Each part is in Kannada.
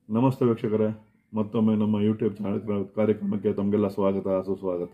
ನಮಸ್ತೆ ವೀಕ್ಷಕರೇ ಮತ್ತೊಮ್ಮೆ ನಮ್ಮ ಯೂಟ್ಯೂಬ್ ಚಾನಲ್ ಕಾರ್ಯಕ್ರಮಕ್ಕೆ ತಮಗೆಲ್ಲ ಸ್ವಾಗತ ಸುಸ್ವಾಗತ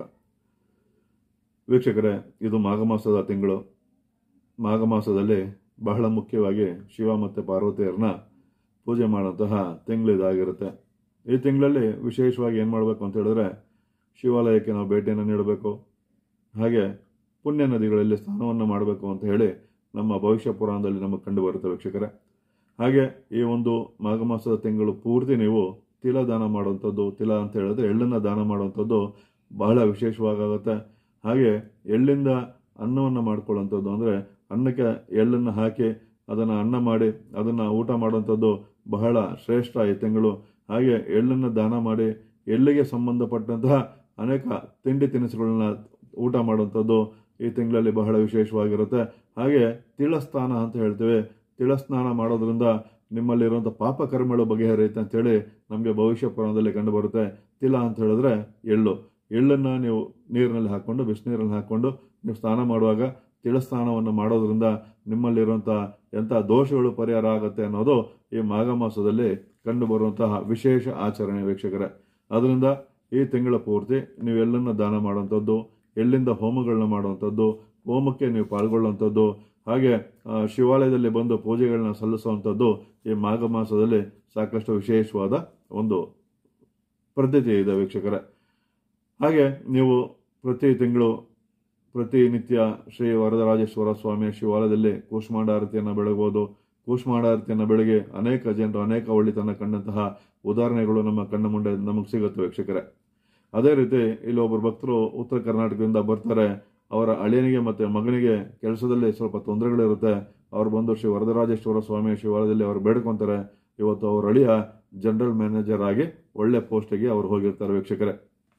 ವೀಕ್ಷಕರೇ ಇದು ಮಾಘ ಮಾಸದ ತಿಂಗಳು ಮಾಘ ಮಾಸದಲ್ಲಿ ಬಹಳ ಮುಖ್ಯವಾಗಿ ಶಿವ ಮತ್ತು ಪಾರ್ವತಿಯರನ್ನ ಪೂಜೆ ಮಾಡುವಂತಹ ತಿಂಗಳು ಇದಾಗಿರುತ್ತೆ ಈ ತಿಂಗಳಲ್ಲಿ ವಿಶೇಷವಾಗಿ ಏನು ಮಾಡಬೇಕು ಅಂತ ಹೇಳಿದ್ರೆ ಶಿವಾಲಯಕ್ಕೆ ನಾವು ಭೇಟಿಯನ್ನು ನೀಡಬೇಕು ಹಾಗೆ ಪುಣ್ಯ ನದಿಗಳಲ್ಲಿ ಸ್ನಾನವನ್ನು ಮಾಡಬೇಕು ಅಂತ ಹೇಳಿ ನಮ್ಮ ಭವಿಷ್ಯ ಪುರಾಣದಲ್ಲಿ ನಮಗೆ ಕಂಡು ಬರುತ್ತೆ ವೀಕ್ಷಕರೇ ಹಾಗೆ ಈ ಒಂದು ಮಾಘ ಮಾಸದ ತಿಂಗಳು ಪೂರ್ತಿ ನೀವು ತಿಲ ದಾನ ಮಾಡುವಂಥದ್ದು ತಿಲ ಅಂತ ಹೇಳಿದ್ರೆ ಎಳ್ಳನ್ನು ದಾನ ಮಾಡುವಂಥದ್ದು ಬಹಳ ವಿಶೇಷವಾಗುತ್ತೆ ಹಾಗೆ ಎಳ್ಳಿಂದ ಅನ್ನವನ್ನು ಮಾಡ್ಕೊಳ್ಳುವಂಥದ್ದು ಅಂದರೆ ಅನ್ನಕ್ಕೆ ಎಳ್ಳನ್ನು ಹಾಕಿ ಅದನ್ನು ಅನ್ನ ಮಾಡಿ ಅದನ್ನು ಊಟ ಮಾಡುವಂಥದ್ದು ಬಹಳ ಶ್ರೇಷ್ಠ ಈ ತಿಂಗಳು ಹಾಗೆ ಎಳ್ಳನ್ನು ದಾನ ಮಾಡಿ ಎಳ್ಳಿಗೆ ಸಂಬಂಧಪಟ್ಟಂತಹ ಅನೇಕ ತಿಂಡಿ ತಿನಿಸುಗಳನ್ನ ಊಟ ಮಾಡುವಂಥದ್ದು ಈ ತಿಂಗಳಲ್ಲಿ ಬಹಳ ವಿಶೇಷವಾಗಿರುತ್ತೆ ಹಾಗೆ ತಿಳಸ್ನಾನ ಅಂತ ಹೇಳ್ತೇವೆ ತಿಳಸ್ನಾನ ಮಾಡೋದ್ರಿಂದ ನಿಮ್ಮಲ್ಲಿರುವಂಥ ಪಾಪ ಕರ್ಮಗಳು ಬಗೆಹರಿಯುತ್ತೆ ಅಂತೇಳಿ ನಮಗೆ ಭವಿಷ್ಯ ಪುರಾಣದಲ್ಲಿ ಕಂಡು ಬರುತ್ತೆ ತಿಲ ಅಂತ ಹೇಳಿದ್ರೆ ಎಳ್ಳು ಎಳ್ಳನ್ನು ನೀವು ನೀರಿನಲ್ಲಿ ಹಾಕ್ಕೊಂಡು ಬಿಸಿನೀರಲ್ಲಿ ಹಾಕ್ಕೊಂಡು ನೀವು ಸ್ನಾನ ಮಾಡುವಾಗ ತಿಳಸ್ನಾನವನ್ನು ಮಾಡೋದ್ರಿಂದ ನಿಮ್ಮಲ್ಲಿರುವಂಥ ಎಂಥ ದೋಷಗಳು ಪರಿಹಾರ ಆಗುತ್ತೆ ಅನ್ನೋದು ಈ ಮಾಘ ಮಾಸದಲ್ಲಿ ಕಂಡು ಬರುವಂತಹ ವಿಶೇಷ ಆಚರಣೆ ವೀಕ್ಷಕರೇ ಅದರಿಂದ ಈ ತಿಂಗಳ ಪೂರ್ತಿ ನೀವು ಎಳ್ಳನ್ನು ದಾನ ಮಾಡುವಂಥದ್ದು ಎಳ್ಳಿಂದ ಹೋಮಗಳನ್ನ ಮಾಡುವಂಥದ್ದು ಹೋಮಕ್ಕೆ ನೀವು ಪಾಲ್ಗೊಳ್ಳುವಂಥದ್ದು ಹಾಗೆ ಆ, ಶಿವಾಲಯದಲ್ಲಿ ಬಂದು ಪೂಜೆಗಳನ್ನ ಸಲ್ಲಿಸುವಂಥದ್ದು ಈ ಮಾಘ ಮಾಸದಲ್ಲಿ ಸಾಕಷ್ಟು ವಿಶೇಷವಾದ ಒಂದು ಪದ್ಧತಿ ಇದೆ ವೀಕ್ಷಕರೇ ಹಾಗೆ ನೀವು ಪ್ರತಿ ತಿಂಗಳು ಪ್ರತಿನಿತ್ಯ ಶ್ರೀ ವರದರಾಜೇಶ್ವರ ಸ್ವಾಮಿಯ ಶಿವಾಲಯದಲ್ಲಿ ಕೂಷ್ಮಾಂಡಾರತಿಯನ್ನು ಬೆಳಗ್ಬೋದು ಕೂಷ್ಮಾಂಡಾರತಿಯನ್ನು ಬೆಳಗ್ಗೆ ಅನೇಕ ಜನರು ಅನೇಕ ಒಳ್ಳಿತನ ಕಂಡಂತಹ ಉದಾಹರಣೆಗಳು ನಮ್ಮ ಕಣ್ಣ ಮುಂದೆ ನಮಗೆ ಸಿಗುತ್ತೆ ವೀಕ್ಷಕರೇ ಅದೇ ರೀತಿ ಇಲ್ಲಿ ಒಬ್ಬರು ಭಕ್ತರು ಉತ್ತರ ಕರ್ನಾಟಕದಿಂದ ಬರ್ತಾರೆ ಅವರ ಅಳಿಯನಿಗೆ ಮತ್ತೆ ಮಗನಿಗೆ ಕೆಲಸದಲ್ಲಿ ಸ್ವಲ್ಪ ತೊಂದರೆಗಳಿರುತ್ತೆ ಅವ್ರು ಬಂದು ಶ್ರೀ ವರದರಾಜೇಶ್ವರ ಸ್ವಾಮಿಯ ಶಿವಾಲಯದಲ್ಲಿ ಅವ್ರು ಬೇಡ್ಕೊಂತಾರೆ ಇವತ್ತು ಅವ್ರ ಅಳಿಯ ಜನರಲ್ ಮ್ಯಾನೇಜರ್ ಆಗಿ ಒಳ್ಳೆ ಪೋಸ್ಟಿಗೆ ಅವ್ರು ಹೋಗಿರ್ತಾರೆ ವೀಕ್ಷಕರೇ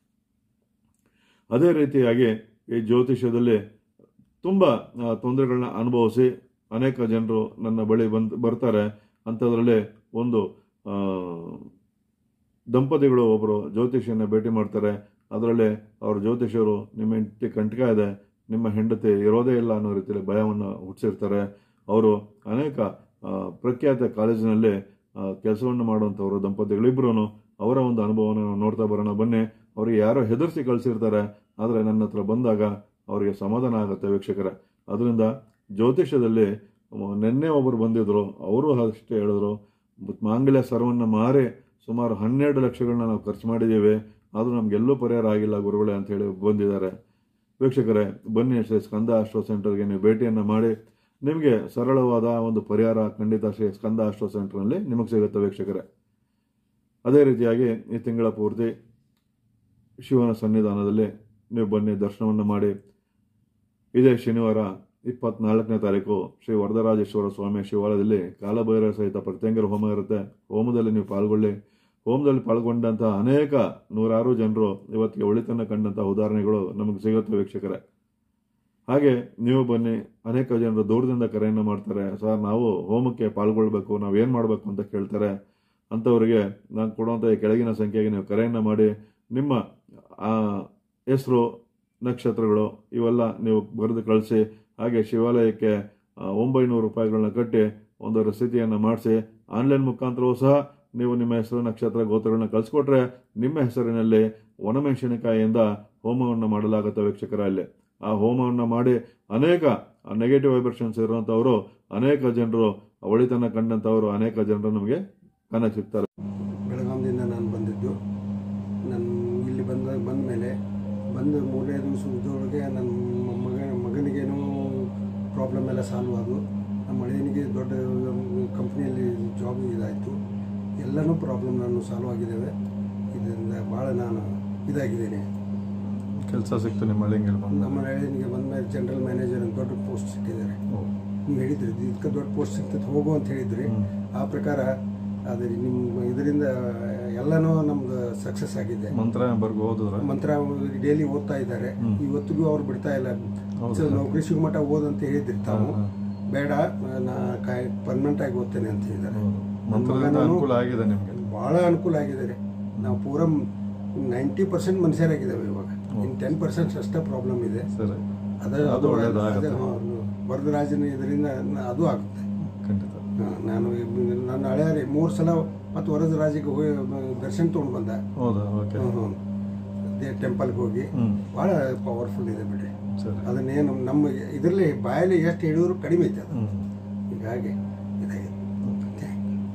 ಅದೇ ರೀತಿಯಾಗಿ ಈ ಜ್ಯೋತಿಷ್ಯದಲ್ಲಿ ತುಂಬ ತೊಂದರೆಗಳನ್ನ ಅನುಭವಿಸಿ ಅನೇಕ ಜನರು ನನ್ನ ಬಳಿ ಬಂದ್ ಬರ್ತಾರೆ ಅಂಥದ್ರಲ್ಲಿ ಒಂದು ಆ, ದಂಪತಿಗಳು ಒಬ್ಬರು ಜ್ಯೋತಿಷಿಯನ್ನ ಭೇಟಿ ಮಾಡ್ತಾರೆ ಅದರಲ್ಲಿ ಅವ್ರ ಜ್ಯೋತಿಷರು ನಿಮ್ಮ ಹೆಂಡತಿ ಕಂಟಕ ಇದೆ ನಿಮ್ಮ ಹೆಂಡತಿ ಇರೋದೇ ಇಲ್ಲ ಅನ್ನೋ ರೀತಿಯಲ್ಲಿ ಭಯವನ್ನು ಹುಟ್ಟಿಸಿರ್ತಾರೆ ಅವರು ಅನೇಕ ಆ, ಪ್ರಖ್ಯಾತ ಕಾಲೇಜಿನಲ್ಲಿ ಕೆಲಸವನ್ನು ಮಾಡುವಂಥವರು ದಂಪತಿಗಳಿಬ್ಬರೂ ಅವರ ಒಂದು ಅನುಭವನ ನಾವು ನೋಡ್ತಾ ಬರೋಣ ಬನ್ನಿ ಅವರಿಗೆ ಯಾರೋ ಹೆದರ್ಸಿ ಕಳಿಸಿರ್ತಾರೆ ಆದರೆ ನನ್ನ ಹತ್ರ ಬಂದಾಗ ಅವರಿಗೆ ಸಮಾಧಾನ ಆಗುತ್ತೆ ವೀಕ್ಷಕರೇ ಅದರಿಂದ ಜ್ಯೋತಿಷ್ಯದಲ್ಲಿ ಮ- ನಿನ್ನೆ ಒಬ್ಬರು ಬಂದಿದ್ರು ಅವರು ಅಷ್ಟೇ ಹೇಳಿದ್ರು ಮಾಂಗಲ್ಯ ಸರ್ವನ್ನ ಮಾರಿ ಸುಮಾರು ಹನ್ನೆರಡು ಲಕ್ಷಗಳನ್ನ ನಾವು ಖರ್ಚು ಮಾಡಿದ್ದೀವಿ ಆದರೂ ನಮಗೆಲ್ಲೂ ಪರಿಹಾರ ಆಗಿಲ್ಲ ಗುರುಗಳೇ ಅಂತ ಹೇಳಿ ಬಂದಿದ್ದಾರೆ ವೀಕ್ಷಕರೇ ಬನ್ನಿ ಶ್ರೀ ಸ್ಕಂದ ಆಸ್ಟ್ರೋ ಸೆಂಟರ್ಗೆ ನೀವು ಭೇಟಿಯನ್ನು ಮಾಡಿ ನಿಮಗೆ ಸರಳವಾದ ಒಂದು ಪರಿಹಾರ ಖಂಡಿತ ಶ್ರೀ ಸ್ಕಂದ ಆಸ್ಟ್ರೋ ಸೆಂಟರ್ನಲ್ಲಿ ನಿಮಗೆ ಸಿಗುತ್ತೆ ವೀಕ್ಷಕರೇ ಅದೇ ರೀತಿಯಾಗಿ ಈ ತಿಂಗಳ ಪೂರ್ತಿ ಶಿವನ ಸನ್ನಿಧಾನದಲ್ಲಿ ನೀವು ಬನ್ನಿ ದರ್ಶನವನ್ನು ಮಾಡಿ ಇದೇ ಶನಿವಾರ ಇಪ್ಪತ್ನಾಲ್ಕನೇ ತಾರೀಕು ಶ್ರೀ ವರದರಾಜೇಶ್ವರ ಸ್ವಾಮಿಯ ಶಿವಾಲಯದಲ್ಲಿ ಕಾಲಭೈರವ ಸಹಿತ ಪ್ರತ್ಯಂಗರ ಹೋಮ ಇರುತ್ತೆ ಹೋಮದಲ್ಲಿ ನೀವು ಪಾಲ್ಗೊಳ್ಳಿ ಹೋಮದಲ್ಲಿ ಪಾಲ್ಗೊಂಡಂತಹ ಅನೇಕ ನೂರಾರು ಜನರು ಇವತ್ತಿಗೆ ಒಳಿತನ್ನ ಕಂಡಂತಹ ಉದಾಹರಣೆಗಳು ನಮಗೆ ಸಿಗುತ್ತೆ ವೀಕ್ಷಕರೇ ಹಾಗೆ ನೀವು ಬನ್ನಿ ಅನೇಕ ಜನರು ದೂರದಿಂದ ಕರೆಯನ್ನು ಮಾಡ್ತಾರೆ ಸರ್ ನಾವು ಹೋಮಕ್ಕೆ ಪಾಲ್ಗೊಳ್ಬೇಕು ನಾವು ಏನು ಮಾಡಬೇಕು ಅಂತ ಕೇಳ್ತಾರೆ ಅಂಥವರಿಗೆ ನಾನು ಕೊಡುವಂಥ ಈ ಕೆಳಗಿನ ಸಂಖ್ಯೆಗೆ ನೀವು ಕರೆಯನ್ನು ಮಾಡಿ ನಿಮ್ಮ ಆ, ಹೆಸರು ನಕ್ಷತ್ರಗಳು ಇವೆಲ್ಲ ನೀವು ಬರೆದು ಕಳಿಸಿ ಹಾಗೆ ಶಿವಾಲಯಕ್ಕೆ ಆ, ಒಂಬೈನೂರು ರೂಪಾಯಿಗಳನ್ನ ಕಟ್ಟಿ ಒಂದು ರಸೀತಿಯನ್ನು ಮಾಡಿಸಿ ಆನ್ಲೈನ್ ಮುಖಾಂತರವೂ ಸಹ ನೀವು ನಿಮ್ಮ ಹೆಸರು ನಕ್ಷತ್ರ ಗೋತ್ರಗಳನ್ನ ಕಳಿಸ್ಕೊಟ್ರೆ ನಿಮ್ಮ ಹೆಸರಿನಲ್ಲಿ ಒಣಮೆಣಸಿನಕಾಯಿಯಿಂದ ಹೋಮವನ್ನು ಮಾಡಲಾಗುತ್ತೆ ವೀಕ್ಷಕರ ಅಲ್ಲಿ ಆ ಹೋಮವನ್ನು ಮಾಡಿ ಅನೇಕ ನೆಗೆಟಿವ್ ವೈಬ್ರೇಷನ್ಸ್ ಇರುವಂಥವರು ಅನೇಕ ಜನರು ಒಳಿತನ ಕಂಡಂಥವರು ಅನೇಕ ಜನರು ನಮಗೆ ಕನ್ನ ಸಿಗ್ತಾರೆ ಬೆಳಗಾಂದಿಂದ ನಾನು ಬಂದಿದ್ದು ನಾನು ಇಲ್ಲಿ ಬಂದ ಬಂದ ಮೇಲೆ ಬಂದು ಮೂರನೇ ದಿವಸದೊಳಗೆ ನನ್ನ ಮಗ ಮಗನಿಗೇನೋ ಪ್ರಾಬ್ಲಮ್ ಎಲ್ಲ ಸಾಲ್ವ್ ಆದವು ನಮ್ಮ ಅಳಿಯನಿಗೆ ದೊಡ್ಡ ಕಂಪ್ನಿಯಲ್ಲಿ ಜಾಬ್ ಇದಾಯಿತು ಎಲ್ಲನೂ ಪ್ರಾಬ್ಲಮ್ ನಾನು ಸಾಲ್ವ್ ಆಗಿದ್ದೇವೆ ಇದರಿಂದ ಭಾಳ ನಾನು ಇದಾಗಿದ್ದೇನೆ ಕೆಲಸ ಸಿಕ್ತು ನಿಮ್ಮ ಹಳ್ಳಿಗೆ ನಮ್ಮ ಅಳಿಯನಿಗೆ ಬಂದ ಮೇಲೆ ಜನರಲ್ ಮ್ಯಾನೇಜರ್ ಅಂತ ದೊಡ್ಡ ಪೋಸ್ಟ್ ಸಿಕ್ಕಿದ್ದಾರೆ ನೀವು ಹೇಳಿದ್ರಿ ಇದಕ್ಕೆ ದೊಡ್ಡ ಪೋಸ್ಟ್ ಸಿಗ್ತದೆ ಹೋಗು ಅಂತ ಹೇಳಿದ್ರಿ ಆ ಪ್ರಕಾರ ಅದೇ ನಿಮ್ಮ ಇದರಿಂದ ಎಲ್ಲನೂ ನಮ್ದು ಸಕ್ಸಸ್ ಆಗಿದೆ ಮಂತ್ರ ಬರ್ಗು ಹೋದ್ರ ಮಂತ್ರ ಡೈಲಿ ಓದ್ತಾ ಇದ್ದಾರೆ ಇವತ್ತಿಗೂ ಅವ್ರು ಬಿಡ್ತಾ ಇಲ್ಲ ಸೊ ನೌಕರಿ ಸಿಗೋ ಮಟ್ಟ ಓದಂತ ಹೇಳಿದ್ರಿ ತಾವು ಬೇಡ ನಾ ಕಾಯ್ ಪರ್ಮನೆಂಟ್ ಆಗಿ ಓದ್ತೇನೆ ಅಂತ ಹೇಳಿದ್ದಾರೆ ಮಂತ್ರದಿಂದ ಅನುಕೂಲ ಆಗಿದೆ ನಿಮಗೆ ಭಾಳ ಅನುಕೂಲ ಆಗಿದೆ ನಾವು ಪೂರ ನೈಂಟಿ ಪರ್ಸೆಂಟ್ ಮನುಷ್ಯರಾಗಿದ್ದಾವೆ ಇವಾಗ ಇನ್ನು ಟೆನ್ ಪರ್ಸೆಂಟ್ ಅಷ್ಟೇ ಪ್ರಾಬ್ಲಮ್ ಇದೆ ಸರಿ ಅದು ಅದು ಅದು ಒಳ್ಳೇದಾಗತ್ತೆ. ಅದು, ಹೌದು. ವರದರಾಜನ ಇದರಿಂದ ನ- ಅದು ಆಗುತ್ತೆ ಖಂಡಿತ ಹಾ, ನಾನು ಈ- ನನ್ನ ಹಳೆಯ ಮೂರು ಸಲ ಮತ್ತು ವರದರಾಜಿಗೆ ಹೋಗಿ ದರ್ಶನ ತೊಗೊಂಡು ಬಂದ ಹೌದಾ ಓಕೆ ದೇ ಟೆಂಪಲ್ಗೆ ಹೋಗಿ ಹ್ಞೂ ಭಾಳ ಪವರ್ಫುಲ್ ಇದೆ ಬಿಡ್ರಿ ಸರಿ ಅದನ್ನೇನು ನಮ್ಮ ಇದರಲ್ಲಿ ಬಾಯಲ್ಲಿ ಎಷ್ಟು ಹೇಳಿದ್ರು ಕಡಿಮೆ ಐತೆ ಅದು ಹ್ಞೂ ಹೀಗಾಗಿ ಇದಾಗಿದೆ Thank you.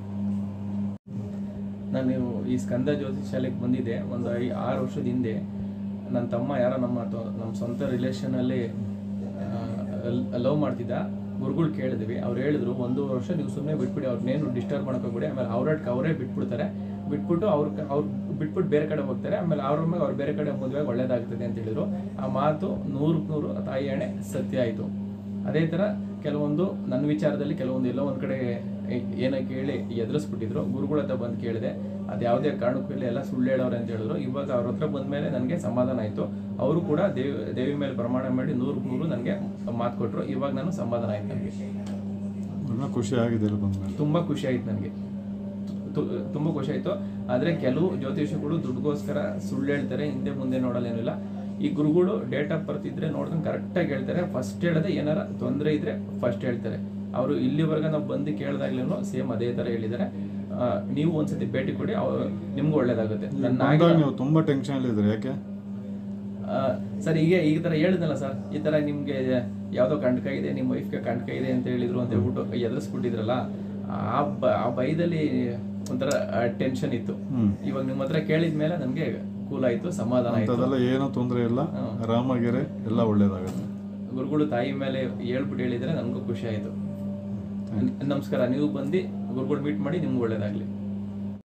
ನಾನು ಈ ಸ್ಕಂದ ಜ್ಯೋತಿ ಶಾಲೆಗೆ ಬಂದಿದ್ದೆ ಒಂದು ಐ ಆರು ವರ್ಷದ ಹಿಂದೆ ನನ್ನ ತಮ್ಮ ಯಾರೋ ನಮ್ಮ ತೊ- ನಮ್ಮ ಸ್ವಂತ ರಿಲೇಷನಲ್ಲಿ ಲವ್ ಮಾಡ್ತಿದ್ದ ಗುರುಗಳು ಕೇಳಿದ್ವಿ ಅವ್ರು ಹೇಳಿದ್ರು ಒಂದು ವರ್ಷ ನೀವು ಸುಮ್ಮನೆ ಬಿಟ್ಬಿಡಿ ಅವ್ರನ್ನೇನು ಡಿಸ್ಟರ್ಬ್ ಮಾಡ್ಕೋಬಿಡಿ ಆಮೇಲೆ ಅವ್ರಟ್ಗೆ ಅವರೇ ಬಿಟ್ಬಿಡ್ತಾರೆ ಬಿಟ್ಬಿಟ್ಟು ಅವ್ರ ಅವ್ರು ಬಿಟ್ಬಿಟ್ಟು ಬೇರೆ ಕಡೆ ಹೋಗ್ತಾರೆ ಆಮೇಲೆ ಅವ್ರ ಮೇಲೆ ಅವ್ರು ಬೇರೆ ಕಡೆ ಮದುವೆಗೆ ಒಳ್ಳೇದಾಗ್ತದೆ ಅಂತ ಹೇಳಿದ್ರು ಆ ಮಾತು ನೂರಕ್ಕೆ ನೂರು ತಾಯಿ ಎಣೆ ಸತ್ಯ ಆಯಿತು ಅದೇ ಥರ ಕೆಲವೊಂದು ನನ್ನ ವಿಚಾರದಲ್ಲಿ ಕೆಲವೊಂದು ಎಲ್ಲೋ ಒಂದು ಕಡೆ ಏ- ಏನೋ ಕೇಳಿ ಎದುರಿಸ್ಬಿಟ್ಟಿದ್ರು ಗುರುಗಳ ಹತ್ರ ಬಂದು ಕೇಳಿದೆ ಅದು ಯಾವುದೇ ಕಾರಣಕ್ಕೂ ಇಲ್ಲ ಎಲ್ಲ ಸುಳ್ಳು ಹೇಳೋರು ಅಂತ ಹೇಳಿದ್ರು ಇವಾಗ ಅವ್ರ ಹತ್ರ ಬಂದಮೇಲೆ ನನಗೆ ಸಮಾಧಾನ ಆಯಿತು ಅವರು ಕೂಡ ದೇವಿ ದೇವಿ ಮೇಲೆ ಪ್ರಮಾಣ ಮಾಡಿ ನೂರಕ್ಕೆ ನೂರು ನನಗೆ ಮಾತು ಕೊಟ್ಟರು ಇವಾಗ ನಾನು ಸಮಾಧಾನ ಆಯ್ತು ನನಗೆ ಎಲ್ಲ ಖುಷಿ ಆಗಿದೆ ಇಲ್ಲಿ ಬಂದ್ಮೇಲೆ ತುಂಬ ಖುಷಿ ಆಯ್ತು ನನಗೆ ತುಂಬ ಖುಷಿ ಆಯಿತು ಆದರೆ ಕೆಲವು ಜ್ಯೋತಿಷಿಗಳು ದುಡ್ಡುಗೋಸ್ಕರ ಸುಳ್ಳು ಹೇಳ್ತಾರೆ ಹಿಂದೆ ಮುಂದೆ ನೋಡಲೇನಿಲ್ಲ ಈ ಗುರುಗಳು ಡೇಟ್ ಆಫ್ ಬರ್ತ್ ಇದ್ರೆ ನೋಡ್ಕೊಂಡು ಕರೆಕ್ಟಾಗಿ ಹೇಳ್ತಾರೆ ಫಸ್ಟ್ ಹೇಳದೆ ಏನಾರ ತೊಂದರೆ ಇದ್ರೆ ಫಸ್ಟ್ ಹೇಳ್ತಾರೆ ಅವರು ಇಲ್ಲಿವರೆಗೆ ನಾವು ಬಂದು ಕೇಳಿದಾಗ್ಲೂ ಸೇಮ್ ಅದೇ ಥರ ಹೇಳಿದ್ದಾರೆ ಆ, ನೀವು ಒಂದ್ಸತಿ ಭೇಟಿ ಕೊಡಿ ಅವ್ರು ನಿಮ್ಗೂ ಒಳ್ಳೇದಾಗುತ್ತೆ ನನ್ನ ಬಂದಾಗ ನೀವು ತುಂಬ ಟೆನ್ಷನ್ ಇದ್ರಿ ಯಾಕೆ ಸರ್ ಹೀಗೆ ಈ ಥರ ಹೇಳಿದ್ನಲ್ಲ ಸರ್ ಈ ಥರ ನಿಮಗೆ ಯಾವುದೋ ಕಂಟಕ ಇದೆ ನಿಮ್ಮ ವೈಫ್ಗೆ ಕಂಟಕ ಇದೆ ಅಂತ ಹೇಳಿದ್ರು ಅಂತ ಹೇಳ್ಬಿಟ್ಟು ಎದುರಿಸ್ಬಿಟ್ಟಿದ್ರಲ್ಲ ಆ ಬ ಆ ಭಯದಲ್ಲಿ ಒಂಥರ ಟೆನ್ಷನ್ ಇತ್ತು ಹ್ಮ್. ಇವಾಗ ನಿಮ್ಮ ಹತ್ರ ಕೇಳಿದ ಮೇಲೆ ನನಗೆ ಕೂಲ್ ಆಯಿತು ಸಮಾಧಾನ ಆಯಿತು ಅಂಥದ್ದೆಲ್ಲ ಏನೂ ತೊಂದರೆ ಇಲ್ಲ ಆರಾಮಾಗಿರಿ ಎಲ್ಲ ಒಳ್ಳೇದಾಗುತ್ತೆ ಗುರುಗಳು ತಾಯಿ ಮೇಲೆ ಹೇಳ್ಬಿಟ್ಟು ಹೇಳಿದ್ರೆ ನನಗೂ ಖುಷಿ ಆಯಿತು ನಮಸ್ಕಾರ ನೀವು ಬಂದು ಗುರುಗಳು ಮೀಟ್ ಮಾಡಿ ನಿಮ್ಗೆ ಒಳ್ಳೇದಾಗಲಿ